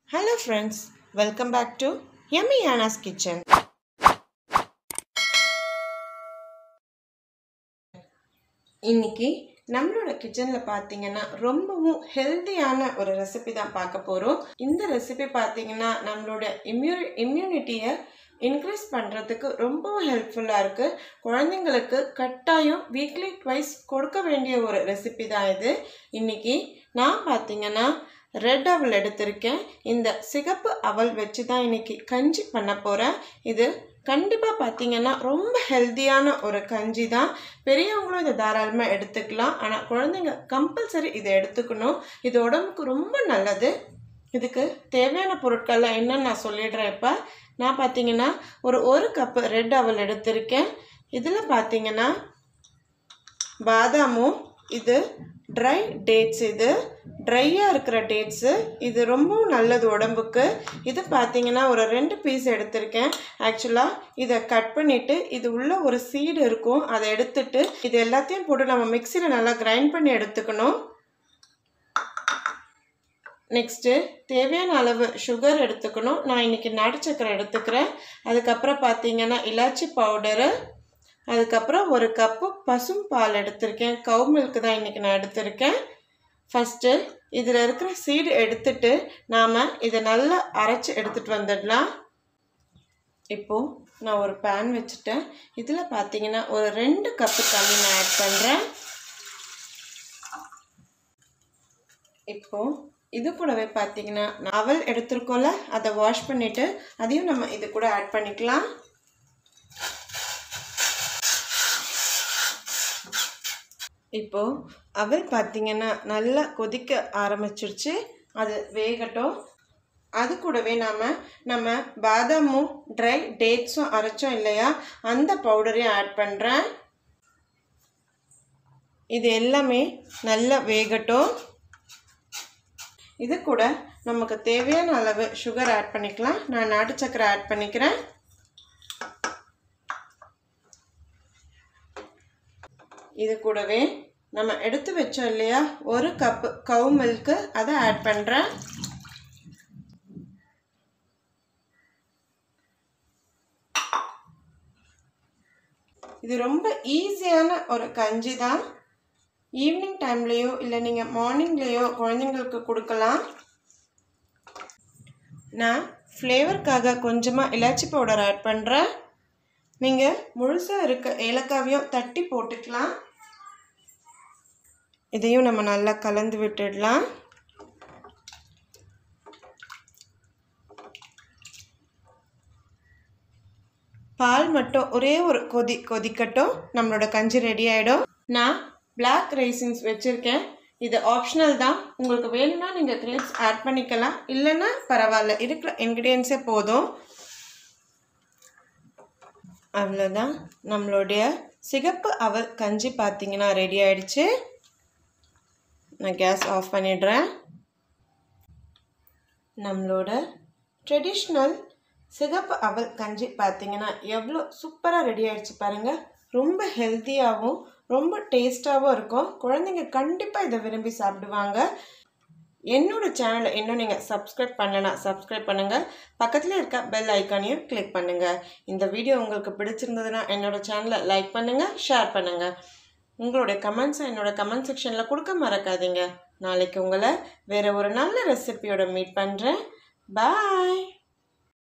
hello friends welcome back to Emmy Ana's kitchen இன்னைக்கு நம்மளோட கிச்சனில் பார்த்தீங்கன்னா ரொம்பவும் ஹெல்த்தியான ஒரு ரெசிபி தான் பார்க்க போகிறோம் இந்த ரெசிபி பார்த்தீங்கன்னா நம்மளோட இம்யூ இம்யூனிட்டியை இன்க்ரீஸ் பண்ணுறதுக்கு ரொம்பவும் ஹெல்ப்ஃபுல்லாக இருக்குது குழந்தைங்களுக்கு கட்டாயம் வீக்லி ட்வைஸ் கொடுக்க வேண்டிய ஒரு ரெசிபி தான் இது இன்னைக்கு நான் பார்த்தீங்கன்னா ரெட் அவல் எடுத்திருக்கேன் இந்த சிகப்பு அவல் வச்சு தான் இன்னைக்கு கஞ்சி பண்ண போகிறேன் இது கண்டிப்பாக பார்த்தீங்கன்னா ரொம்ப ஹெல்த்தியான ஒரு கஞ்சி தான் பெரியவங்களும் இதை தாராளமாக எடுத்துக்கலாம் ஆனால் குழந்தைங்க கம்பல்சரி இதை எடுத்துக்கணும் இது உடம்புக்கு ரொம்ப நல்லது இதுக்கு தேவையான பொருட்கள்லாம் என்னன்னு நான் சொல்லிடுறேன் இப்போ நான் பார்த்தீங்கன்னா ஒரு ஒரு கப்பு ரெட் அவல் எடுத்திருக்கேன் இதில் பார்த்தீங்கன்னா பாதாமும் இது ட்ரை டேட்ஸ் இது ட்ரையாக இருக்கிற டேட்ஸு இது ரொம்பவும் நல்லது உடம்புக்கு இது பார்த்தீங்கன்னா ஒரு ரெண்டு பீஸ் எடுத்திருக்கேன் ஆக்சுவலாக இதை கட் பண்ணிவிட்டு இது உள்ள ஒரு சீடு இருக்கும் அதை எடுத்துட்டு இது எல்லாத்தையும் போட்டு நம்ம மிக்சியில் நல்லா கிரைண்ட் பண்ணி எடுத்துக்கணும் நெக்ஸ்ட்டு தேவையான அளவு சுகர் எடுத்துக்கணும் நான் இன்றைக்கி நாட்டு சக்கரை எடுத்துக்கிறேன் அதுக்கப்புறம் பார்த்தீங்கன்னா இலாச்சி பவுடரு அதுக்கப்புறம் ஒரு கப்பு பசும் பால் எடுத்திருக்கேன் கவு மில்க் தான் இன்றைக்கி நான் எடுத்திருக்கேன் ஃபஸ்ட்டு இதில் இருக்கிற சீடு எடுத்துட்டு நாம் இதை நல்லா அரைச்சி எடுத்துகிட்டு வந்துடலாம் இப்போது நான் ஒரு பேன் வச்சுட்டேன் இதில் பார்த்தீங்கன்னா ஒரு ரெண்டு கப்பு தண்ணி நான் ஆட் பண்ணுறேன் இப்போது இது கூடவே பார்த்தீங்கன்னா அவல் எடுத்துருக்கோம்ல அதை வாஷ் பண்ணிவிட்டு அதையும் நம்ம இது கூட ஆட் பண்ணிக்கலாம் இப்போது அவல் பார்த்திங்கன்னா நல்லா கொதிக்க ஆரம்பிச்சிருச்சு அது வேகட்டும் அது கூடவே நாம் நம்ம பாதாமும் ட்ரை டேட்ஸும் அரைச்சோம் இல்லையா அந்த பவுடரையும் ஆட் பண்ணுறேன் இது எல்லாமே நல்லா வேகட்டும் இது கூட நமக்கு தேவையான அளவு சுகர் ஆட் பண்ணிக்கலாம் நான் நாட்டு சக்கரை ஆட் பண்ணிக்கிறேன் இது கூடவே நம்ம எடுத்து வச்சோம் இல்லையா ஒரு கப்பு கவு மில்க்கு அதை ஆட் பண்ணுறேன் இது ரொம்ப ஈஸியான ஒரு கஞ்சி தான் ஈவினிங் டைம்லேயோ இல்லை நீங்கள் மார்னிங்லேயோ குழந்தைங்களுக்கு கொடுக்கலாம் நான் ஃப்ளேவருக்காக கொஞ்சமாக இலாச்சி பவுடர் ஆட் பண்ணுறேன் நீங்கள் முழுசாக இருக்க ஏலக்காவையும் தட்டி போட்டுக்கலாம் இதையும் நம்ம நல்லா கலந்து விட்டுடலாம் பால் மட்டும் ஒரே ஒரு கொதி கொதிக்கட்டும் நம்மளோட கஞ்சி ரெடி ஆகிடும் நான் பிளாக் ரைசின்ஸ் வச்சுருக்கேன் இது ஆப்ஷனல் தான் உங்களுக்கு வேணும்னா நீங்கள் கிரேப்ஸ் ஆட் பண்ணிக்கலாம் இல்லைன்னா பரவாயில்ல இருக்கிற இன்க்ரீடியன்ஸே போதும் அவ்வளோதான் நம்மளுடைய சிகப்பு அவல் கஞ்சி பார்த்தீங்கன்னா ரெடி ஆயிடுச்சு நான் கேஸ் ஆஃப் பண்ணிடுறேன் நம்மளோட ட்ரெடிஷ்னல் சிகப்பு அவல் கஞ்சி பார்த்தீங்கன்னா எவ்வளோ சூப்பராக ரெடி ஆயிடுச்சு பாருங்கள் ரொம்ப ஹெல்த்தியாகவும் ரொம்ப டேஸ்ட்டாகவும் இருக்கும் குழந்தைங்க கண்டிப்பாக இதை விரும்பி சாப்பிடுவாங்க என்னோடய சேனலை இன்னும் நீங்கள் சப்ஸ்கிரைப் பண்ணலனா சப்ஸ்கிரைப் பண்ணுங்கள் பக்கத்தில் இருக்க பெல் ஐக்கானையும் கிளிக் பண்ணுங்கள் இந்த வீடியோ உங்களுக்கு பிடிச்சிருந்ததுன்னா என்னோடய சேனலை லைக் பண்ணுங்கள் ஷேர் பண்ணுங்கள் உங்களுடைய கமெண்ட்ஸை என்னோடய கமெண்ட் செக்ஷனில் கொடுக்க மறக்காதீங்க நாளைக்கு உங்களை வேறு ஒரு நல்ல ரெசிபியோட மீட் பண்ணுறேன் பாய்